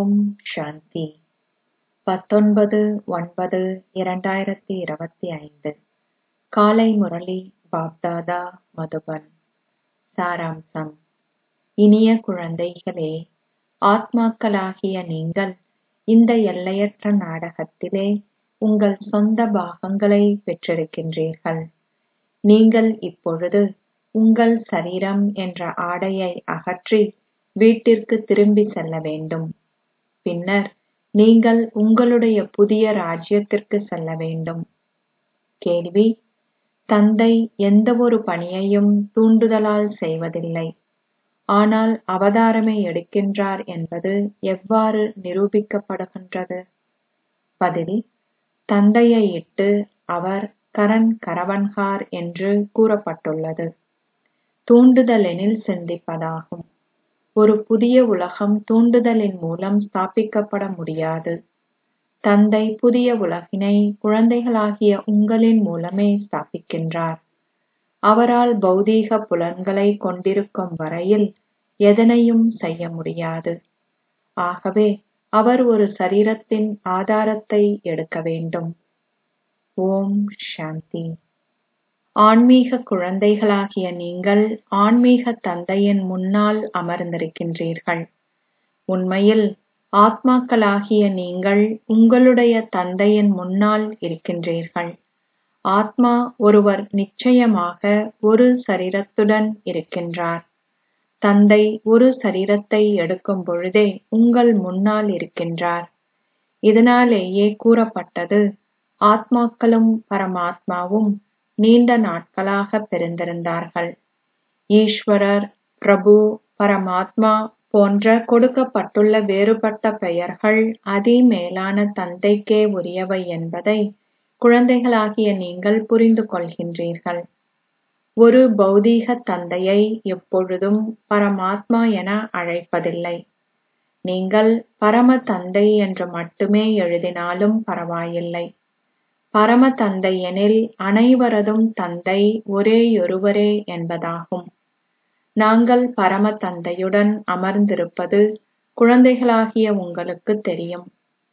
ஓம் சாந்தி பத்தொன்பது ஒன்பது இரண்டாயிரத்தி இருபத்தி ஐந்து காலை முரளி பாப்தாதா மதுபன் சாராம்சம் இனிய குழந்தைகளே ஆத்மாக்களாகிய நீங்கள் இந்த எல்லையற்ற நாடகத்திலே உங்கள் சொந்த பாகங்களை பெற்றிருக்கின்றீர்கள் நீங்கள் இப்பொழுது உங்கள் சரீரம் என்ற ஆடையை அகற்றி வீட்டிற்கு திரும்பி செல்ல வேண்டும் பின்னர் நீங்கள் உங்களுடைய புதிய ராஜ்யத்திற்கு செல்ல வேண்டும் கேள்வி தந்தை எந்தவொரு பணியையும் தூண்டுதலால் செய்வதில்லை ஆனால் அவதாரமே எடுக்கின்றார் என்பது எவ்வாறு நிரூபிக்கப்படுகின்றது பதில் தந்தையை இட்டு அவர் கரண் கரவன்கார் என்று கூறப்பட்டுள்ளது தூண்டுதலெனில் சிந்திப்பதாகும் ஒரு புதிய உலகம் தூண்டுதலின் மூலம் ஸ்தாபிக்கப்பட முடியாது தந்தை புதிய உலகினை குழந்தைகளாகிய உங்களின் மூலமே ஸ்தாபிக்கின்றார் அவரால் பௌதீக புலன்களை கொண்டிருக்கும் வரையில் எதனையும் செய்ய முடியாது ஆகவே அவர் ஒரு சரீரத்தின் ஆதாரத்தை எடுக்க வேண்டும் ஓம் சாந்தி ஆன்மீக குழந்தைகளாகிய நீங்கள் ஆன்மீக தந்தையின் முன்னால் அமர்ந்திருக்கின்றீர்கள் உண்மையில் ஆத்மாக்களாகிய நீங்கள் உங்களுடைய தந்தையின் முன்னால் இருக்கின்றீர்கள் ஆத்மா ஒருவர் நிச்சயமாக ஒரு சரீரத்துடன் இருக்கின்றார் தந்தை ஒரு சரீரத்தை எடுக்கும் பொழுதே உங்கள் முன்னால் இருக்கின்றார் இதனாலேயே கூறப்பட்டது ஆத்மாக்களும் பரமாத்மாவும் நீண்ட நாட்களாக பிரிந்திருந்தார்கள் ஈஸ்வரர் பிரபு பரமாத்மா போன்ற கொடுக்கப்பட்டுள்ள வேறுபட்ட பெயர்கள் அதிமேலான தந்தைக்கே உரியவை என்பதை குழந்தைகளாகிய நீங்கள் புரிந்து கொள்கின்றீர்கள் ஒரு பௌதீக தந்தையை எப்பொழுதும் பரமாத்மா என அழைப்பதில்லை நீங்கள் பரம தந்தை என்று மட்டுமே எழுதினாலும் பரவாயில்லை பரம தந்தை எனில் அனைவரதும் தந்தை ஒரேயொருவரே என்பதாகும் நாங்கள் பரம தந்தையுடன் அமர்ந்திருப்பது குழந்தைகளாகிய உங்களுக்கு தெரியும்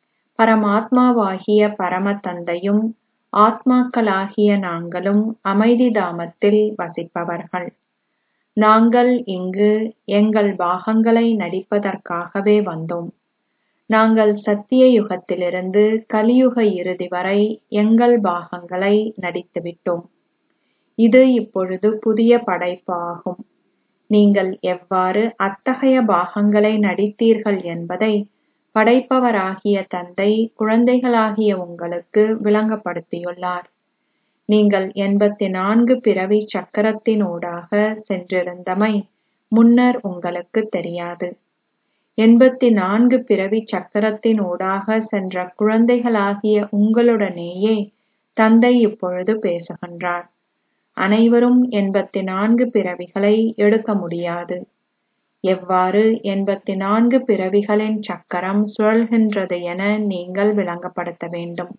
பரமாத்மாவாகிய பரம தந்தையும் ஆத்மாக்களாகிய நாங்களும் அமைதி தாமத்தில் வசிப்பவர்கள் நாங்கள் இங்கு எங்கள் பாகங்களை நடிப்பதற்காகவே வந்தோம் நாங்கள் சத்திய யுகத்திலிருந்து கலியுக இறுதி வரை எங்கள் பாகங்களை நடித்துவிட்டோம் இது இப்பொழுது புதிய படைப்பு ஆகும் நீங்கள் எவ்வாறு அத்தகைய பாகங்களை நடித்தீர்கள் என்பதை படைப்பவராகிய தந்தை குழந்தைகளாகிய உங்களுக்கு விளங்கப்படுத்தியுள்ளார் நீங்கள் எண்பத்தி நான்கு பிறவி சக்கரத்தினூடாக சென்றிருந்தமை முன்னர் உங்களுக்கு தெரியாது எண்பத்தி நான்கு பிறவி சக்கரத்தினூடாக சென்ற குழந்தைகளாகிய உங்களுடனேயே தந்தை இப்பொழுது பேசுகின்றார் அனைவரும் எண்பத்தி நான்கு பிறவிகளை எடுக்க முடியாது எவ்வாறு எண்பத்தி நான்கு பிறவிகளின் சக்கரம் சுழல்கின்றது என நீங்கள் விளங்கப்படுத்த வேண்டும்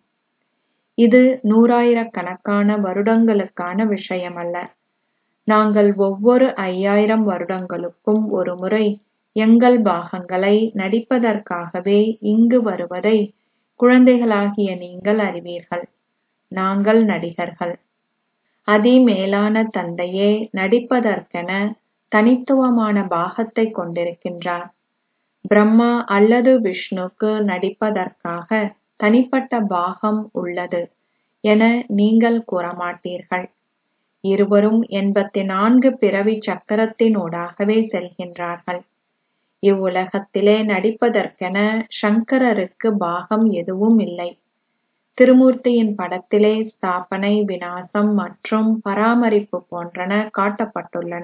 இது நூறாயிரக்கணக்கான வருடங்களுக்கான விஷயமல்ல நாங்கள் ஒவ்வொரு ஐயாயிரம் வருடங்களுக்கும் ஒரு முறை எங்கள் பாகங்களை நடிப்பதற்காகவே இங்கு வருவதை குழந்தைகளாகிய நீங்கள் அறிவீர்கள் நாங்கள் நடிகர்கள் அதிமேலான தந்தையே நடிப்பதற்கென தனித்துவமான பாகத்தை கொண்டிருக்கின்றார் பிரம்மா அல்லது விஷ்ணுக்கு நடிப்பதற்காக தனிப்பட்ட பாகம் உள்ளது என நீங்கள் கூறமாட்டீர்கள் இருவரும் எண்பத்தி நான்கு பிறவி சக்கரத்தினூடாகவே செல்கின்றார்கள் இவ்வுலகத்திலே நடிப்பதற்கென சங்கரருக்கு பாகம் எதுவும் இல்லை திருமூர்த்தியின் படத்திலே ஸ்தாபனை விநாசம் மற்றும் பராமரிப்பு போன்றன காட்டப்பட்டுள்ளன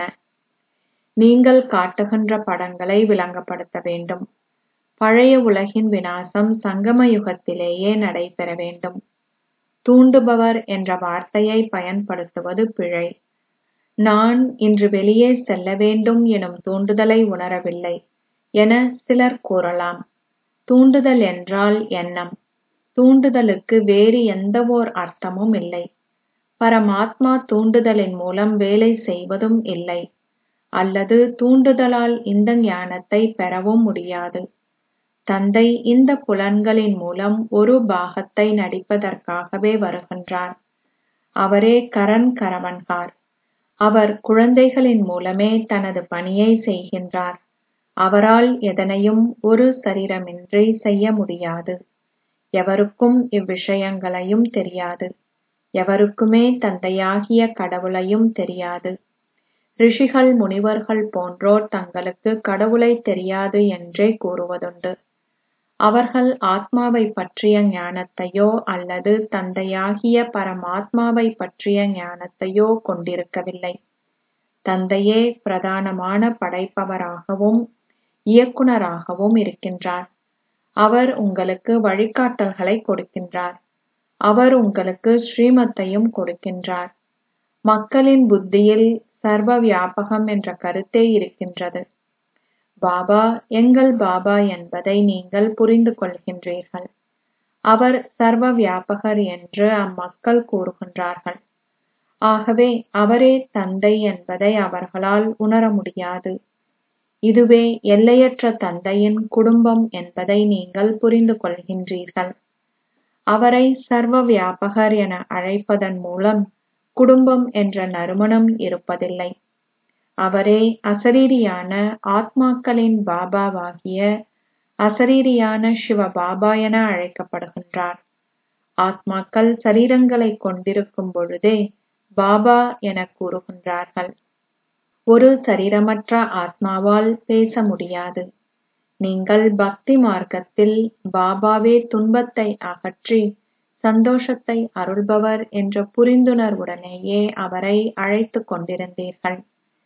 நீங்கள் காட்டுகின்ற படங்களை விளங்கப்படுத்த வேண்டும் பழைய உலகின் விநாசம் சங்கம யுகத்திலேயே நடைபெற வேண்டும் தூண்டுபவர் என்ற வார்த்தையை பயன்படுத்துவது பிழை நான் இன்று வெளியே செல்ல வேண்டும் எனும் தூண்டுதலை உணரவில்லை என சிலர் கூறலாம் தூண்டுதல் என்றால் எண்ணம் தூண்டுதலுக்கு வேறு எந்தவோர் அர்த்தமும் இல்லை பரமாத்மா தூண்டுதலின் மூலம் வேலை செய்வதும் இல்லை அல்லது தூண்டுதலால் இந்த ஞானத்தை பெறவும் முடியாது தந்தை இந்த புலன்களின் மூலம் ஒரு பாகத்தை நடிப்பதற்காகவே வருகின்றார் அவரே கரண் கரவன்கார் அவர் குழந்தைகளின் மூலமே தனது பணியை செய்கின்றார் அவரால் எதனையும் ஒரு சரீரமின்றி செய்ய முடியாது எவருக்கும் இவ்விஷயங்களையும் தெரியாது எவருக்குமே தந்தையாகிய கடவுளையும் தெரியாது ரிஷிகள் முனிவர்கள் போன்றோர் தங்களுக்கு கடவுளை தெரியாது என்றே கூறுவதுண்டு அவர்கள் ஆத்மாவை பற்றிய ஞானத்தையோ அல்லது தந்தையாகிய பரமாத்மாவை பற்றிய ஞானத்தையோ கொண்டிருக்கவில்லை தந்தையே பிரதானமான படைப்பவராகவும் இயக்குனராகவும் இருக்கின்றார் அவர் உங்களுக்கு வழிகாட்டல்களை கொடுக்கின்றார் அவர் உங்களுக்கு ஸ்ரீமத்தையும் கொடுக்கின்றார் மக்களின் புத்தியில் சர்வ வியாபகம் என்ற கருத்தே இருக்கின்றது பாபா எங்கள் பாபா என்பதை நீங்கள் புரிந்து கொள்கின்றீர்கள் அவர் சர்வ வியாபகர் என்று அம்மக்கள் கூறுகின்றார்கள் ஆகவே அவரே தந்தை என்பதை அவர்களால் உணர முடியாது இதுவே எல்லையற்ற தந்தையின் குடும்பம் என்பதை நீங்கள் புரிந்து கொள்கின்றீர்கள் அவரை சர்வ வியாபகர் என அழைப்பதன் மூலம் குடும்பம் என்ற நறுமணம் இருப்பதில்லை அவரே அசரீரியான ஆத்மாக்களின் பாபாவாகிய அசரீரியான சிவ பாபா என அழைக்கப்படுகின்றார் ஆத்மாக்கள் சரீரங்களை கொண்டிருக்கும் பொழுதே பாபா என கூறுகின்றார்கள் ஒரு சரீரமற்ற ஆத்மாவால் பேச முடியாது நீங்கள் பக்தி மார்க்கத்தில் பாபாவே துன்பத்தை அகற்றி சந்தோஷத்தை அருள்பவர் என்ற புரிந்துணர்வுடனேயே அவரை அழைத்துக் கொண்டிருந்தீர்கள்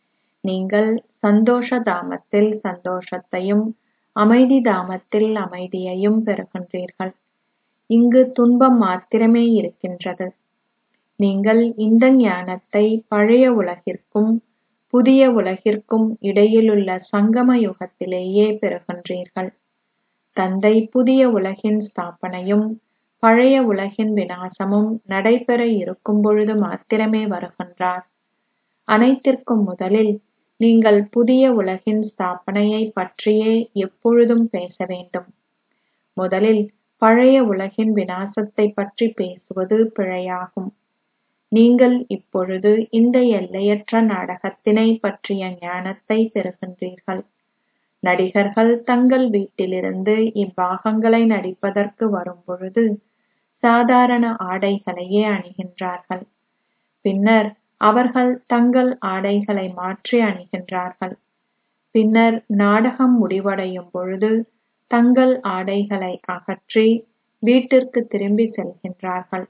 நீங்கள் சந்தோஷ தாமத்தில் சந்தோஷத்தையும் அமைதி தாமத்தில் அமைதியையும் பெறுகின்றீர்கள் இங்கு துன்பம் மாத்திரமே இருக்கின்றது நீங்கள் இந்த ஞானத்தை பழைய உலகிற்கும் புதிய உலகிற்கும் இடையிலுள்ள சங்கம யுகத்திலேயே பெறுகின்றீர்கள் தந்தை புதிய உலகின் ஸ்தாபனையும் பழைய உலகின் விநாசமும் நடைபெற இருக்கும் பொழுது மாத்திரமே வருகின்றார் அனைத்திற்கும் முதலில் நீங்கள் புதிய உலகின் ஸ்தாபனையை பற்றியே எப்பொழுதும் பேச வேண்டும் முதலில் பழைய உலகின் விநாசத்தை பற்றி பேசுவது பிழையாகும் நீங்கள் இப்பொழுது இந்த எல்லையற்ற நாடகத்தினை பற்றிய ஞானத்தை பெறுகின்றீர்கள் நடிகர்கள் தங்கள் வீட்டிலிருந்து இப்பாகங்களை நடிப்பதற்கு வரும்பொழுது சாதாரண ஆடைகளையே அணிகின்றார்கள் பின்னர் அவர்கள் தங்கள் ஆடைகளை மாற்றி அணிகின்றார்கள் பின்னர் நாடகம் முடிவடையும் பொழுது தங்கள் ஆடைகளை அகற்றி வீட்டிற்கு திரும்பி செல்கின்றார்கள்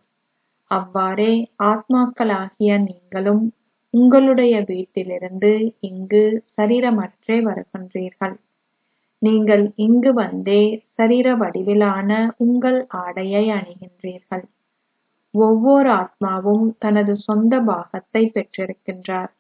அவ்வாறே ஆத்மாக்களாகிய நீங்களும் உங்களுடைய வீட்டிலிருந்து இங்கு சரீரமற்றே வருகின்றீர்கள் நீங்கள் இங்கு வந்தே சரீர வடிவிலான உங்கள் ஆடையை அணிகின்றீர்கள் ஒவ்வொரு ஆத்மாவும் தனது சொந்த பாகத்தை பெற்றிருக்கின்றார்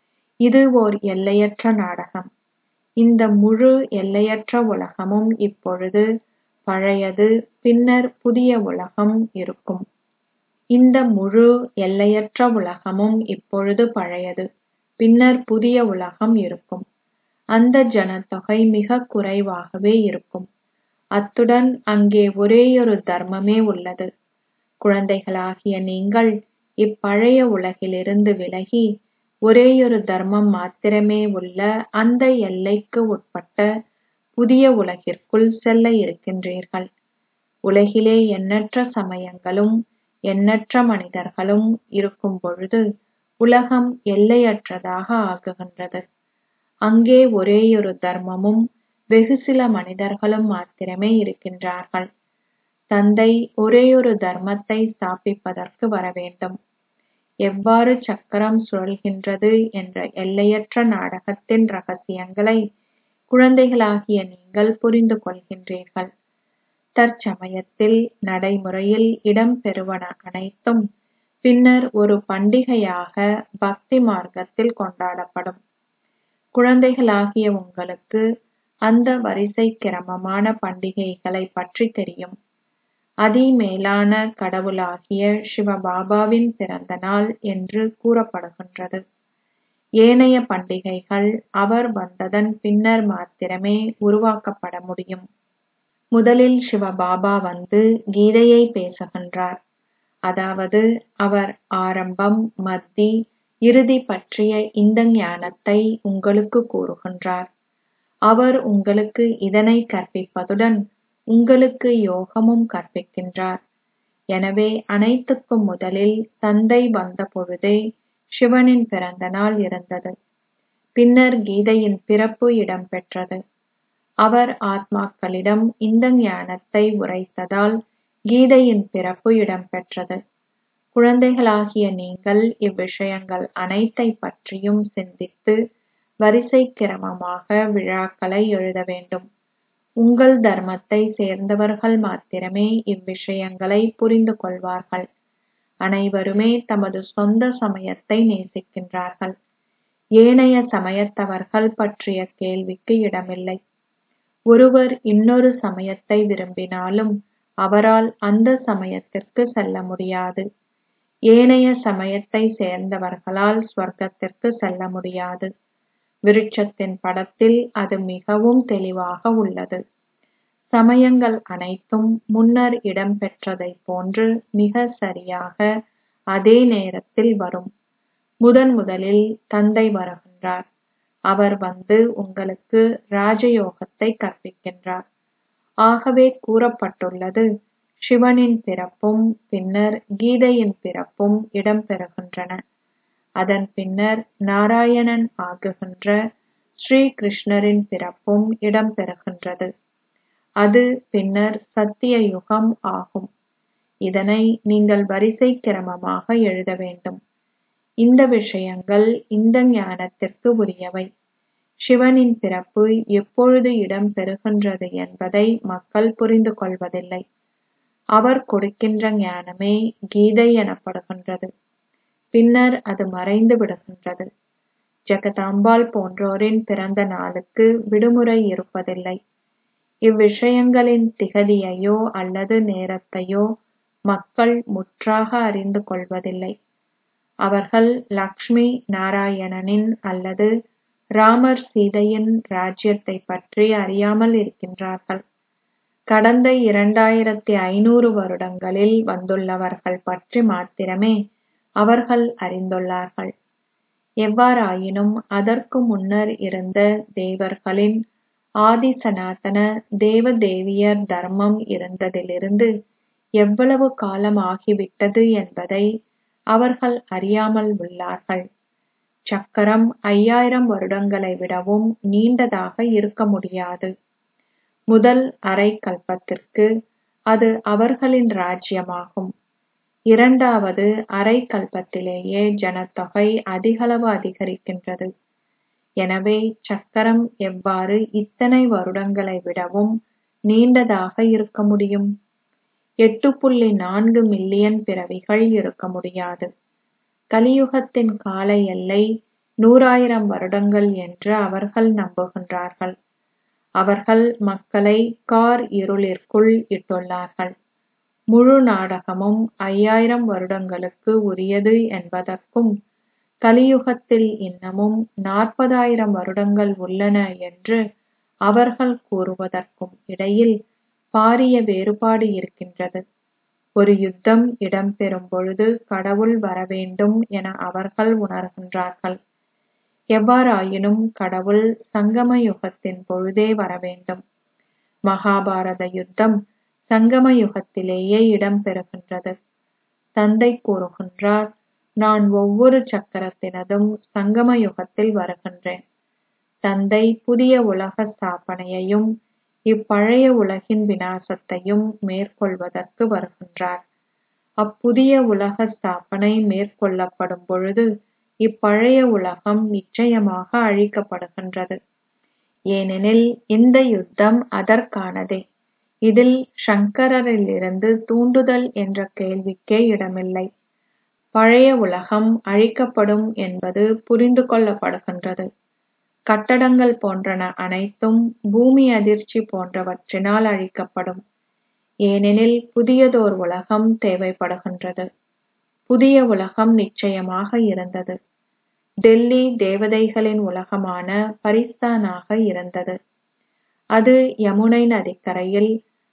இது ஓர் எல்லையற்ற நாடகம் இந்த முழு எல்லையற்ற உலகமும் இப்பொழுது பழையது பின்னர் புதிய உலகம் இருக்கும் இந்த முழு எல்லையற்ற உலகமும் இப்பொழுது பழையது பின்னர் புதிய உலகம் இருக்கும் அந்த ஜனத்தொகை மிக குறைவாகவே இருக்கும் அத்துடன் அங்கே ஒரேயொரு தர்மமே உள்ளது குழந்தைகளாகிய நீங்கள் இப்பழைய உலகிலிருந்து விலகி ஒரேயொரு தர்மம் மாத்திரமே உள்ள அந்த எல்லைக்கு உட்பட்ட புதிய உலகிற்குள் செல்ல இருக்கின்றீர்கள் உலகிலே எண்ணற்ற சமயங்களும் எண்ணற்ற மனிதர்களும் இருக்கும் பொழுது உலகம் எல்லையற்றதாக ஆகுகின்றது அங்கே ஒரேயொரு தர்மமும் வெகு சில மனிதர்களும் மாத்திரமே இருக்கின்றார்கள் தந்தை ஒரேயொரு தர்மத்தை ஸ்தாபிப்பதற்கு வரவேண்டும் எவ்வாறு சக்கரம் சுழல்கின்றது என்ற எல்லையற்ற நாடகத்தின் ரகசியங்களை குழந்தைகளாகிய நீங்கள் புரிந்து கொள்கின்றீர்கள் தற்சமயத்தில் நடைமுறையில் இடம்பெறுவன அனைத்தும் பின்னர் ஒரு பண்டிகையாக பக்தி மார்க்கத்தில் கொண்டாடப்படும் குழந்தைகளாகிய உங்களுக்கு அந்த வரிசை கிரமமான பண்டிகைகளை பற்றி தெரியும் அதிமேலான கடவுளாகிய சிவபாபாவின் பிறந்த நாள் என்று கூறப்படுகின்றது ஏனைய பண்டிகைகள் அவர் வந்ததன் பின்னர் மாத்திரமே உருவாக்கப்பட முடியும் முதலில் சிவபாபா வந்து கீதையை பேசுகின்றார் அதாவது அவர் ஆரம்பம் மத்தி இறுதி பற்றிய இந்த ஞானத்தை உங்களுக்கு கூறுகின்றார் அவர் உங்களுக்கு இதனை கற்பிப்பதுடன் உங்களுக்கு யோகமும் கற்பிக்கின்றார் எனவே அனைத்துக்கும் முதலில் தந்தை வந்த பொழுதே சிவனின் பிறந்த நாள் இருந்தது பின்னர் கீதையின் பிறப்பு இடம்பெற்றது அவர் ஆத்மாக்களிடம் இந்த ஞானத்தை உரைத்ததால் கீதையின் பிறப்பு இடம்பெற்றது குழந்தைகளாகிய நீங்கள் இவ்விஷயங்கள் அனைத்தை பற்றியும் சிந்தித்து வரிசை கிரமமாக விழாக்களை எழுத வேண்டும் உங்கள் தர்மத்தை சேர்ந்தவர்கள் மாத்திரமே இவ்விஷயங்களை புரிந்து கொள்வார்கள் அனைவருமே தமது சொந்த சமயத்தை நேசிக்கின்றார்கள் ஏனைய சமயத்தவர்கள் பற்றிய கேள்விக்கு இடமில்லை ஒருவர் இன்னொரு சமயத்தை விரும்பினாலும் அவரால் அந்த சமயத்திற்கு செல்ல முடியாது ஏனைய சமயத்தை சேர்ந்தவர்களால் ஸ்வர்க்கத்திற்கு செல்ல முடியாது விருட்சத்தின் படத்தில் அது மிகவும் தெளிவாக உள்ளது சமயங்கள் அனைத்தும் முன்னர் இடம்பெற்றதைப் போன்று மிக சரியாக அதே நேரத்தில் வரும் முதன் முதலில் தந்தை வருகின்றார் அவர் வந்து உங்களுக்கு ராஜயோகத்தை கற்பிக்கின்றார் ஆகவே கூறப்பட்டுள்ளது சிவனின் பிறப்பும் பின்னர் கீதையின் பிறப்பும் இடம்பெறுகின்றன அதன் பின்னர் நாராயணன் ஆகுகின்ற ஸ்ரீ கிருஷ்ணரின் பிறப்பும் இடம்பெறுகின்றது அது பின்னர் சத்திய யுகம் ஆகும் இதனை நீங்கள் வரிசை கிரமமாக எழுத வேண்டும் இந்த விஷயங்கள் இந்த ஞானத்திற்கு உரியவை சிவனின் பிறப்பு எப்பொழுது இடம்பெறுகின்றது என்பதை மக்கள் புரிந்து கொள்வதில்லை அவர் கொடுக்கின்ற ஞானமே கீதை எனப்படுகின்றது பின்னர் அது மறைந்து விடுகின்றது ஜெகதாம்பாள் போன்றோரின் பிறந்த நாளுக்கு விடுமுறை இருப்பதில்லை இவ்விஷயங்களின் திகதியையோ அல்லது நேரத்தையோ மக்கள் முற்றாக அறிந்து கொள்வதில்லை அவர்கள் லக்ஷ்மி நாராயணனின் அல்லது ராமர் சீதையின் ராஜ்யத்தை பற்றி அறியாமல் இருக்கின்றார்கள் கடந்த இரண்டாயிரத்தி ஐநூறு வருடங்களில் வந்துள்ளவர்கள் பற்றி மாத்திரமே அவர்கள் அறிந்துள்ளார்கள் எவ்வாறாயினும் அதற்கு முன்னர் இருந்த தேவர்களின் ஆதி சனாதன தேவ தேவியர் தர்மம் இருந்ததிலிருந்து எவ்வளவு காலம் ஆகிவிட்டது என்பதை அவர்கள் அறியாமல் உள்ளார்கள் சக்கரம் ஐயாயிரம் வருடங்களை விடவும் நீண்டதாக இருக்க முடியாது முதல் அரை கல்பத்திற்கு அது அவர்களின் ராஜ்யமாகும் இரண்டாவது அரை கல்பத்திலேயே ஜனத்தொகை அதிகளவு அதிகரிக்கின்றது எனவே சக்கரம் எவ்வாறு இத்தனை வருடங்களை விடவும் நீண்டதாக இருக்க முடியும் எட்டு புள்ளி நான்கு மில்லியன் பிறவிகள் இருக்க முடியாது கலியுகத்தின் கால எல்லை நூறாயிரம் வருடங்கள் என்று அவர்கள் நம்புகின்றார்கள் அவர்கள் மக்களை கார் இருளிற்குள் இட்டுள்ளார்கள் முழு நாடகமும் ஐயாயிரம் வருடங்களுக்கு உரியது என்பதற்கும் கலியுகத்தில் இன்னமும் நாற்பதாயிரம் வருடங்கள் உள்ளன என்று அவர்கள் கூறுவதற்கும் இடையில் பாரிய வேறுபாடு இருக்கின்றது ஒரு யுத்தம் இடம்பெறும் பொழுது கடவுள் வரவேண்டும் என அவர்கள் உணர்கின்றார்கள் எவ்வாறாயினும் கடவுள் சங்கம யுகத்தின் பொழுதே வரவேண்டும் மகாபாரத யுத்தம் சங்கம யுகத்திலேயே இடம்பெறுகின்றது தந்தை கூறுகின்றார் நான் ஒவ்வொரு சக்கரத்தினதும் சங்கம யுகத்தில் வருகின்றேன் தந்தை புதிய உலக ஸ்தாபனையையும் இப்பழைய உலகின் விநாசத்தையும் மேற்கொள்வதற்கு வருகின்றார் அப்புதிய உலக ஸ்தாபனை மேற்கொள்ளப்படும் பொழுது இப்பழைய உலகம் நிச்சயமாக அழிக்கப்படுகின்றது ஏனெனில் இந்த யுத்தம் அதற்கானதே இதில் சங்கரரிலிருந்து தூண்டுதல் என்ற கேள்விக்கே இடமில்லை பழைய உலகம் அழிக்கப்படும் என்பது புரிந்து கொள்ளப்படுகின்றது கட்டடங்கள் போன்றன அனைத்தும் பூமி அதிர்ச்சி போன்றவற்றினால் அழிக்கப்படும் ஏனெனில் புதியதோர் உலகம் தேவைப்படுகின்றது புதிய உலகம் நிச்சயமாக இருந்தது டெல்லி தேவதைகளின் உலகமான பரிஸ்தானாக இருந்தது அது யமுனை நதிக்கரையில்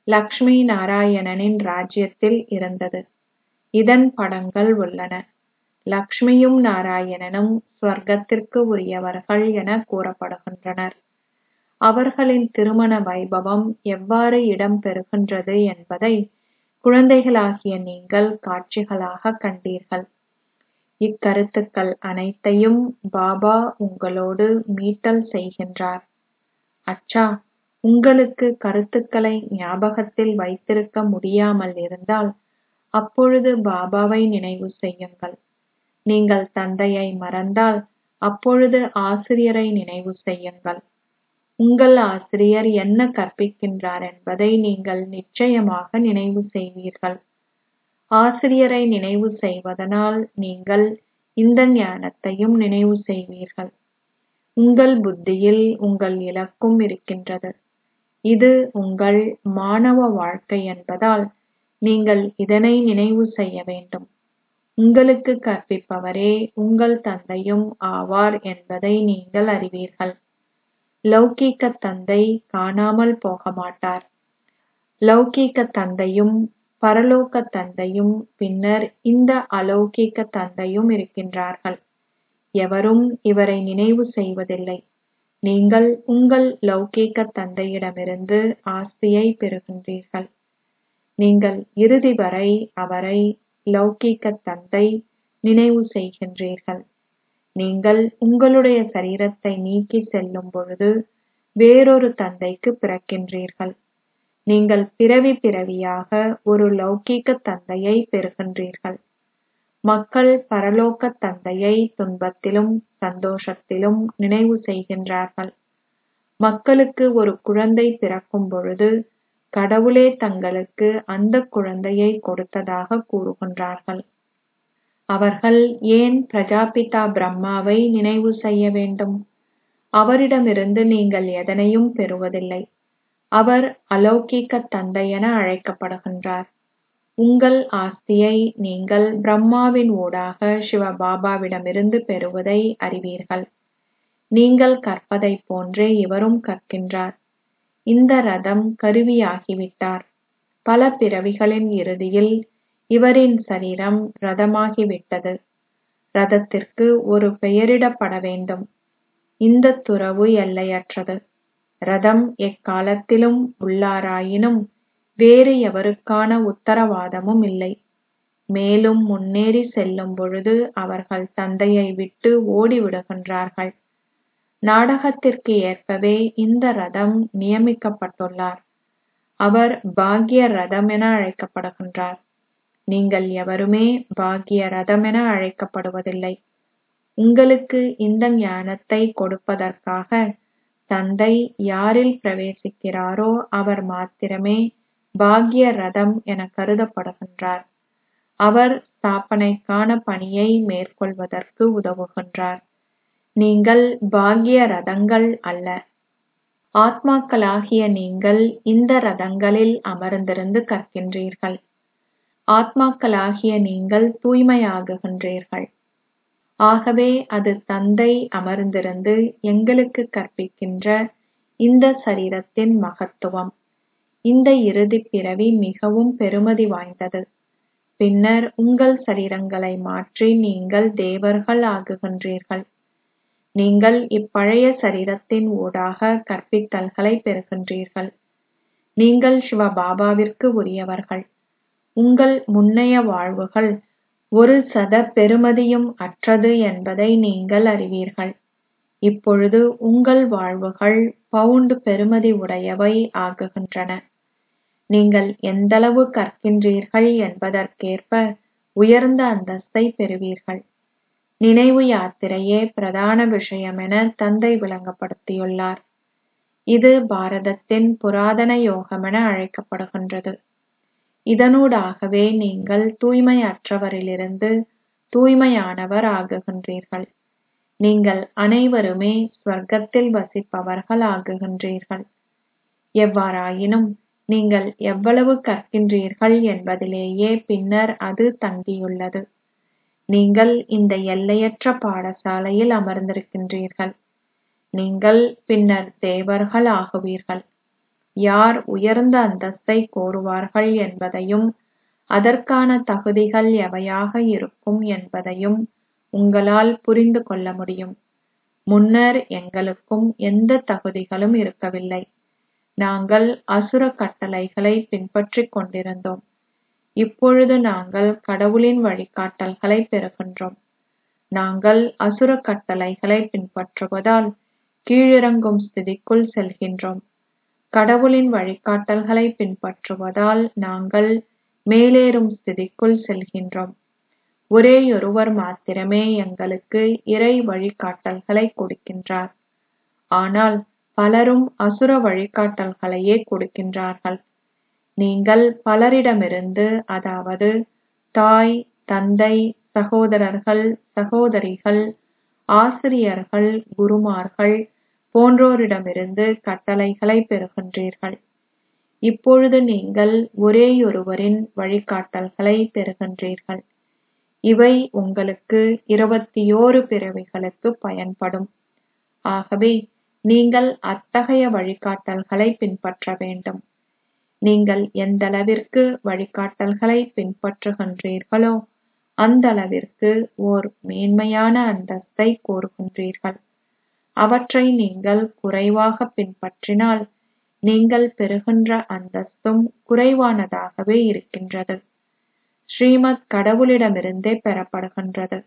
லக்ஷ்மி நாராயணனின் ராஜ்யத்தில் இருந்தது இதன் படங்கள் உள்ளன லக்ஷ்மியும் நாராயணனும் ஸ்வர்க்கத்திற்கு உரியவர்கள் என கூறப்படுகின்றனர் அவர்களின் திருமண வைபவம் எவ்வாறு இடம்பெறுகின்றது என்பதை குழந்தைகளாகிய நீங்கள் காட்சிகளாக கண்டீர்கள் இக்கருத்துக்கள் அனைத்தையும் பாபா உங்களோடு மீட்டல் செய்கின்றார் அச்சா உங்களுக்கு கருத்துக்களை ஞாபகத்தில் வைத்திருக்க முடியாமல் இருந்தால் அப்பொழுது பாபாவை நினைவு செய்யுங்கள் நீங்கள் தந்தையை மறந்தால் அப்பொழுது ஆசிரியரை நினைவு செய்யுங்கள் உங்கள் ஆசிரியர் என்ன கற்பிக்கின்றார் என்பதை நீங்கள் நிச்சயமாக நினைவு செய்வீர்கள் ஆசிரியரை நினைவு செய்வதனால் நீங்கள் இந்த ஞானத்தையும் நினைவு செய்வீர்கள் உங்கள் புத்தியில் உங்கள் இலக்கும் இருக்கின்றது இது உங்கள் மாணவ வாழ்க்கை என்பதால் நீங்கள் இதனை நினைவு செய்ய வேண்டும் உங்களுக்கு கற்பிப்பவரே உங்கள் தந்தையும் ஆவார் என்பதை நீங்கள் அறிவீர்கள் லௌகீக தந்தை காணாமல் போக மாட்டார் லௌகீக தந்தையும் பரலோக தந்தையும் பின்னர் இந்த அலௌகிக தந்தையும் இருக்கின்றார்கள் எவரும் இவரை நினைவு செய்வதில்லை நீங்கள் உங்கள் லௌகீக தந்தையிடமிருந்து ஆஸ்தியை பெறுகின்றீர்கள் நீங்கள் இறுதி வரை அவரை லௌகீக தந்தை நினைவு செய்கின்றீர்கள் நீங்கள் உங்களுடைய சரீரத்தை நீக்கி செல்லும் பொழுது வேறொரு தந்தைக்கு பிறக்கின்றீர்கள் நீங்கள் பிறவி பிறவியாக ஒரு லௌகீக தந்தையை பெறுகின்றீர்கள் மக்கள் பரலோக தந்தையை துன்பத்திலும் சந்தோஷத்திலும் நினைவு செய்கின்றார்கள் மக்களுக்கு ஒரு குழந்தை பிறக்கும் பொழுது கடவுளே தங்களுக்கு அந்த குழந்தையை கொடுத்ததாக கூறுகின்றார்கள் அவர்கள் ஏன் பிரஜாபிதா பிரம்மாவை நினைவு செய்ய வேண்டும் அவரிடமிருந்து நீங்கள் எதனையும் பெறுவதில்லை அவர் அலௌகிக தந்தையென அழைக்கப்படுகின்றார் உங்கள் ஆஸ்தியை நீங்கள் பிரம்மாவின் ஊடாக சிவபாபாவிடமிருந்து பெறுவதை அறிவீர்கள் நீங்கள் கற்பதைப் போன்றே இவரும் கற்கின்றார் இந்த ரதம் கருவியாகிவிட்டார் பல பிறவிகளின் இறுதியில் இவரின் சரீரம் ரதமாகிவிட்டது ரதத்திற்கு ஒரு பெயரிடப்பட வேண்டும் இந்த துறவு எல்லையற்றது ரதம் எக்காலத்திலும் உள்ளாராயினும் வேறு எவருக்கான உத்தரவாதமும் இல்லை மேலும் முன்னேறி செல்லும் பொழுது அவர்கள் தந்தையை விட்டு ஓடிவிடுகின்றார்கள் நாடகத்திற்கு ஏற்பவே இந்த ரதம் நியமிக்கப்பட்டுள்ளார் அவர் பாக்ய ரதம் என அழைக்கப்படுகின்றார் நீங்கள் எவருமே பாக்ய ரதம் என அழைக்கப்படுவதில்லை உங்களுக்கு இந்த ஞானத்தை கொடுப்பதற்காக தந்தை யாரில் பிரவேசிக்கிறாரோ அவர் மாத்திரமே பாக்ய ரதம் என கருதப்படுகின்றார் அவர் ஸ்தாபனைக்கான பணியை மேற்கொள்வதற்கு உதவுகின்றார் நீங்கள் பாக்ய ரதங்கள் அல்ல ஆத்மாக்களாகிய நீங்கள் இந்த ரதங்களில் அமர்ந்திருந்து கற்கின்றீர்கள் ஆத்மாக்களாகிய நீங்கள் தூய்மையாகுகின்றீர்கள் ஆகவே அது தந்தை அமர்ந்திருந்து எங்களுக்கு கற்பிக்கின்ற இந்த சரீரத்தின் மகத்துவம் இந்த இறுதிப் பிறவி மிகவும் பெருமதி வாய்ந்தது பின்னர் உங்கள் சரீரங்களை மாற்றி நீங்கள் தேவர்கள் ஆகுகின்றீர்கள் நீங்கள் இப்பழைய சரீரத்தின் ஊடாக கற்பித்தல்களை பெறுகின்றீர்கள் நீங்கள் சிவபாபாவிற்கு உரியவர்கள் உங்கள் முன்னைய வாழ்வுகள் ஒரு சத பெறுமதியும் அற்றது என்பதை நீங்கள் அறிவீர்கள் இப்பொழுது உங்கள் வாழ்வுகள் பவுண்டு பெறுமதி உடையவை ஆகுகின்றன நீங்கள் எந்தளவு கற்கின்றீர்கள் என்பதற்கேற்ப உயர்ந்த அந்தஸ்தை பெறுவீர்கள் நினைவு யாத்திரையே பிரதான விஷயமென தந்தை விளங்கப்படுத்தியுள்ளார் இது பாரதத்தின் புராதன யோகமென அழைக்கப்படுகின்றது இதனூடாகவே நீங்கள் தூய்மையற்றவரிலிருந்து தூய்மையானவர் ஆகுகின்றீர்கள் நீங்கள் அனைவருமே ஸ்வர்க்கத்தில் வசிப்பவர்கள் ஆகுகின்றீர்கள் எவ்வாறாயினும் நீங்கள் எவ்வளவு கற்கின்றீர்கள் என்பதிலேயே பின்னர் அது தங்கியுள்ளது நீங்கள் இந்த எல்லையற்ற பாடசாலையில் அமர்ந்திருக்கின்றீர்கள் நீங்கள் பின்னர் தேவர்கள் ஆகுவீர்கள் யார் உயர்ந்த அந்தஸ்தை கோருவார்கள் என்பதையும் அதற்கான தகுதிகள் எவையாக இருக்கும் என்பதையும் உங்களால் புரிந்து கொள்ள முடியும் முன்னர் எங்களுக்கும் எந்த தகுதிகளும் இருக்கவில்லை நாங்கள் அசுர கட்டளைகளை பின்பற்றிக் கொண்டிருந்தோம் இப்பொழுது நாங்கள் கடவுளின் வழிகாட்டல்களை பெறுகின்றோம் நாங்கள் அசுர கட்டளைகளை பின்பற்றுவதால் கீழிறங்கும் ஸ்திதிக்குள் செல்கின்றோம் கடவுளின் வழிகாட்டல்களை பின்பற்றுவதால் நாங்கள் மேலேறும் ஸ்திதிக்குள் செல்கின்றோம் ஒரேயொருவர் மாத்திரமே எங்களுக்கு இறை வழிகாட்டல்களை கொடுக்கின்றார் ஆனால் பலரும் அசுர வழிகாட்டல்களையே கொடுக்கின்றார்கள் நீங்கள் பலரிடமிருந்து அதாவது தாய் தந்தை சகோதரர்கள் சகோதரிகள் ஆசிரியர்கள் குருமார்கள் போன்றோரிடமிருந்து கட்டளைகளை பெறுகின்றீர்கள் இப்பொழுது நீங்கள் ஒரேயொருவரின் வழிகாட்டல்களை பெறுகின்றீர்கள் இவை உங்களுக்கு இருபத்தியோரு பிறவிகளுக்கு பயன்படும் ஆகவே நீங்கள் அத்தகைய வழிகாட்டல்களை பின்பற்ற வேண்டும் நீங்கள் எந்தளவிற்கு வழிகாட்டல்களை பின்பற்றுகின்றீர்களோ அந்தளவிற்கு ஓர் மேன்மையான அந்தஸ்தை கோருகின்றீர்கள் அவற்றை நீங்கள் குறைவாக பின்பற்றினால் நீங்கள் பெறுகின்ற அந்தஸ்தும் குறைவானதாகவே இருக்கின்றது ஸ்ரீமத் கடவுளிடமிருந்தே பெறப்படுகின்றது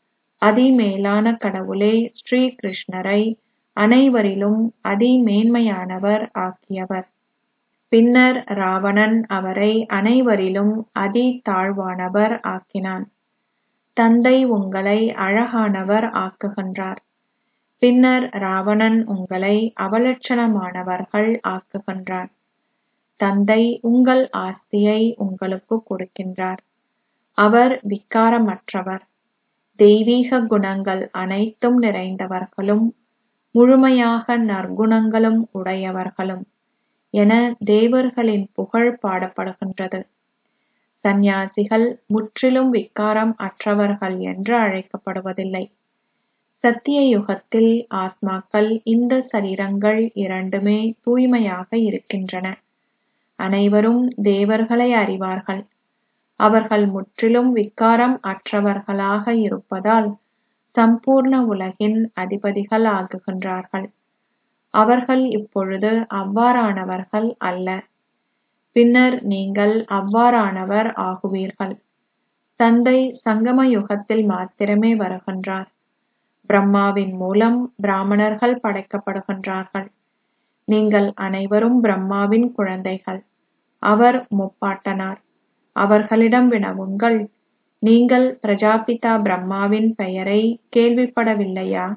அதிமேலான கடவுளே ஸ்ரீ கிருஷ்ணரை அனைவரிலும் அதிமேன்மையானவர் ஆக்கியவர் பின்னர் ராவணன் அவரை அனைவரிலும் அதி தாழ்வானவர் ஆக்கினான் தந்தை உங்களை அழகானவர் ஆக்குகின்றார் பின்னர் ராவணன் உங்களை அவலட்சணமானவர்கள் ஆக்குகின்றான் தந்தை உங்கள் ஆஸ்தியை உங்களுக்கு கொடுக்கின்றார் அவர் விக்காரமற்றவர் தெய்வீக குணங்கள் அனைத்தும் நிறைந்தவர்களும் முழுமையாக நற்குணங்களும் உடையவர்களும் என தேவர்களின் புகழ் பாடப்படுகின்றது சந்நியாசிகள் முற்றிலும் விக்காரம் அற்றவர்கள் என்று அழைக்கப்படுவதில்லை சத்திய யுகத்தில் ஆத்மாக்கள் இந்த சரீரங்கள் இரண்டுமே தூய்மையாக இருக்கின்றன அனைவரும் தேவர்களை அறிவார்கள் அவர்கள் முற்றிலும் விக்காரம் அற்றவர்களாக இருப்பதால் சம்பூர்ண உலகின் அதிபதிகள் ஆகுகின்றார்கள் அவர்கள் இப்பொழுது அவ்வாறானவர்கள் அல்ல பின்னர் நீங்கள் அவ்வாறானவர் ஆகுவீர்கள் தந்தை சங்கம யுகத்தில் மாத்திரமே வருகின்றார் பிரம்மாவின் மூலம் பிராமணர்கள் படைக்கப்படுகின்றார்கள் நீங்கள் அனைவரும் பிரம்மாவின் குழந்தைகள் அவர் முப்பாட்டனார் அவர்களிடம் வினவுங்கள் நீங்கள் பிரஜாபிதா பிரம்மாவின் பெயரை கேள்விப்படவில்லையா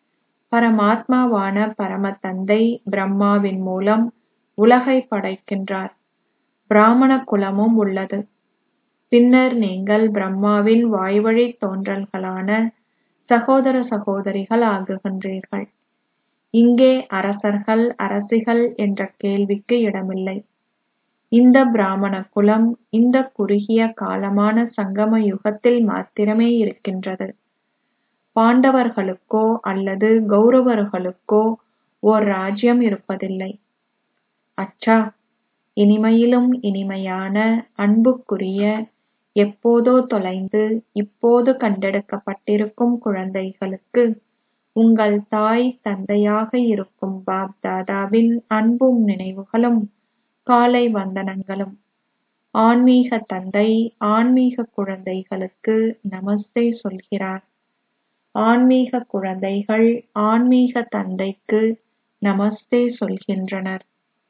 பரமாத்மாவான பரம தந்தை பிரம்மாவின் மூலம் உலகை படைக்கின்றார் பிராமண குலமும் உள்ளது பின்னர் நீங்கள் பிரம்மாவின் வாய்வழி தோன்றல்களான சகோதர சகோதரிகள் ஆகுகின்றீர்கள் இங்கே அரசர்கள் அரசிகள் என்ற கேள்விக்கு இடமில்லை இந்த பிராமண குலம் இந்த குறுகிய காலமான சங்கம யுகத்தில் மாத்திரமே இருக்கின்றது பாண்டவர்களுக்கோ அல்லது கௌரவர்களுக்கோ ஓர் ராஜ்யம் இருப்பதில்லை அச்சா இனிமையிலும் இனிமையான அன்புக்குரிய எப்போதோ தொலைந்து இப்போது கண்டெடுக்கப்பட்டிருக்கும் குழந்தைகளுக்கு உங்கள் தாய் தந்தையாக இருக்கும் பாப் தாதாவின் அன்பும் நினைவுகளும் காலை வந்தனங்களும் ஆன்மீக தந்தை ஆன்மீக குழந்தைகளுக்கு நமஸ்தே சொல்கிறார் ஆன்மீக குழந்தைகள் ஆன்மீக தந்தைக்கு நமஸ்தே சொல்கின்றனர்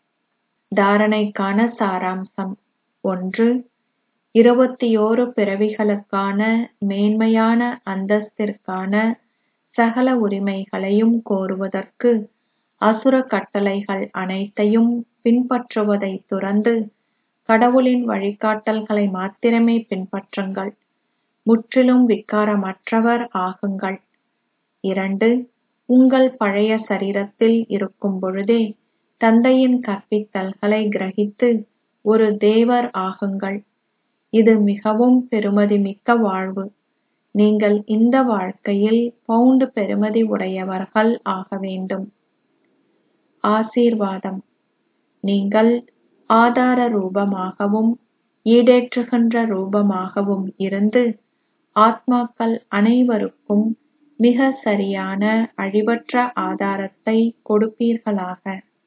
தாரணைக்கான சாராம்சம் ஒன்று இருபத்தியோரு பிறவிகளுக்கான மேன்மையான அந்தஸ்திற்கான சகல உரிமைகளையும் கோருவதற்கு அசுர கட்டளைகள் அனைத்தையும் பின்பற்றுவதை துறந்து கடவுளின் வழிகாட்டல்களை மாத்திரமே பின்பற்றுங்கள் முற்றிலும் விக்காரமற்றவர் ஆகுங்கள் இரண்டு உங்கள் பழைய சரீரத்தில் இருக்கும் பொழுதே தந்தையின் கற்பித்தல்களை கிரகித்து ஒரு தேவர் ஆகுங்கள் இது மிகவும் பெருமதிமிக்க வாழ்வு நீங்கள் இந்த வாழ்க்கையில் பவுண்டு பெருமதி உடையவர்கள் ஆக வேண்டும் ஆசீர்வாதம் நீங்கள் ஆதார ரூபமாகவும் ஈடேற்றுகின்ற ரூபமாகவும் இருந்து ஆத்மாக்கள் அனைவருக்கும் மிக சரியான அழிவற்ற ஆதாரத்தை கொடுப்பீர்களாக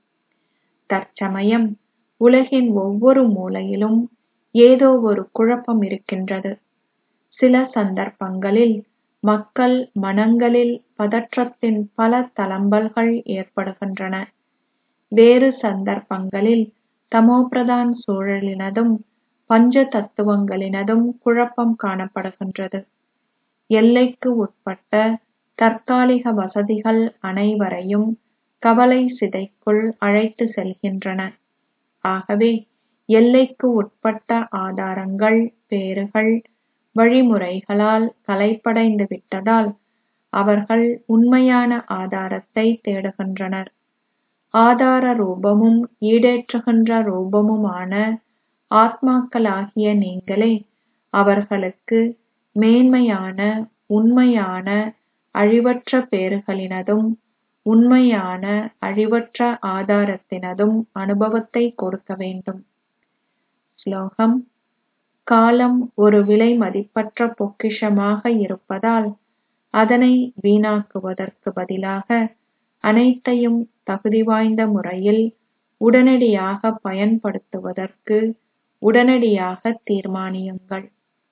தற்சமயம் உலகின் ஒவ்வொரு மூலையிலும் ஏதோ ஒரு குழப்பம் இருக்கின்றது சில சந்தர்ப்பங்களில் மக்கள் மனங்களில் பதற்றத்தின் பல தளம்பல்கள் ஏற்படுகின்றன வேறு சந்தர்ப்பங்களில் தமோபிரதான் சூழலினதும் பஞ்ச தத்துவங்களினதும் குழப்பம் காணப்படுகின்றது எல்லைக்கு உட்பட்ட தற்காலிக வசதிகள் அனைவரையும் கவலை சிதைக்குள் அழைத்து செல்கின்றன ஆகவே எல்லைக்கு உட்பட்ட ஆதாரங்கள் பேறுகள் வழிமுறைகளால் கலைப்படைந்து விட்டதால் அவர்கள் உண்மையான ஆதாரத்தை தேடுகின்றனர் ஆதார ரூபமும் ஈடேற்றுகின்ற ரூபமுமான ஆத்மாக்களாகிய நீங்களே அவர்களுக்கு மேன்மையான உண்மையான அழிவற்ற பேறுகளினதும் உண்மையான அழிவற்ற ஆதாரத்தினதும் அனுபவத்தை கொடுக்க வேண்டும் ஸ்லோகம் காலம் ஒரு விலை மதிப்பற்ற பொக்கிஷமாக இருப்பதால் அதனை வீணாக்குவதற்கு பதிலாக அனைத்தையும் தகுதி வாய்ந்த முறையில் உடனடியாக பயன்படுத்துவதற்கு உடனடியாக தீர்மானியுங்கள்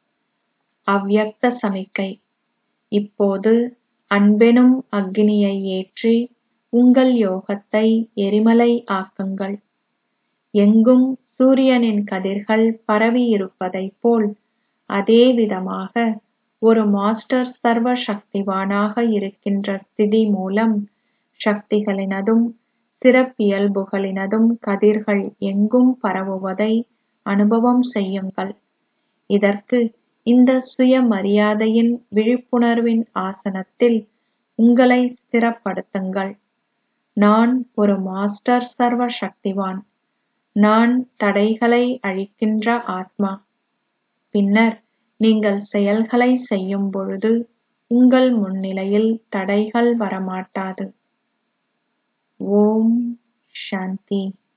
அவ்யக்த சமிக்கை இப்போது அன்பெனும் அக்கினியை ஏற்றி உங்கள் யோகத்தை எரிமலை ஆக்குங்கள் எங்கும் சூரியனின் கதிர்கள் பரவி இருப்பதைப் போல் அதே விதமாக ஒரு மாஸ்டர் சர்வ சக்திவானாக இருக்கின்ற ஸ்திதி மூலம் சக்திகளினதும் சிறப்பியல்புகளினதும் கதிர்கள் எங்கும் பரவுவதை அனுபவம் செய்யுங்கள் இதற்கு இந்த சுயமரியாதையின் விழிப்புணர்வின் ஆசனத்தில் உங்களை ஸ்திரப்படுத்துங்கள் நான் ஒரு மாஸ்டர் சர்வ சக்திவான் நான் தடைகளை அழிக்கின்ற ஆத்மா பின்னர் நீங்கள் செயல்களை செய்யும் பொழுது உங்கள் முன்னிலையில் தடைகள் வரமாட்டாது ஓம் சாந்தி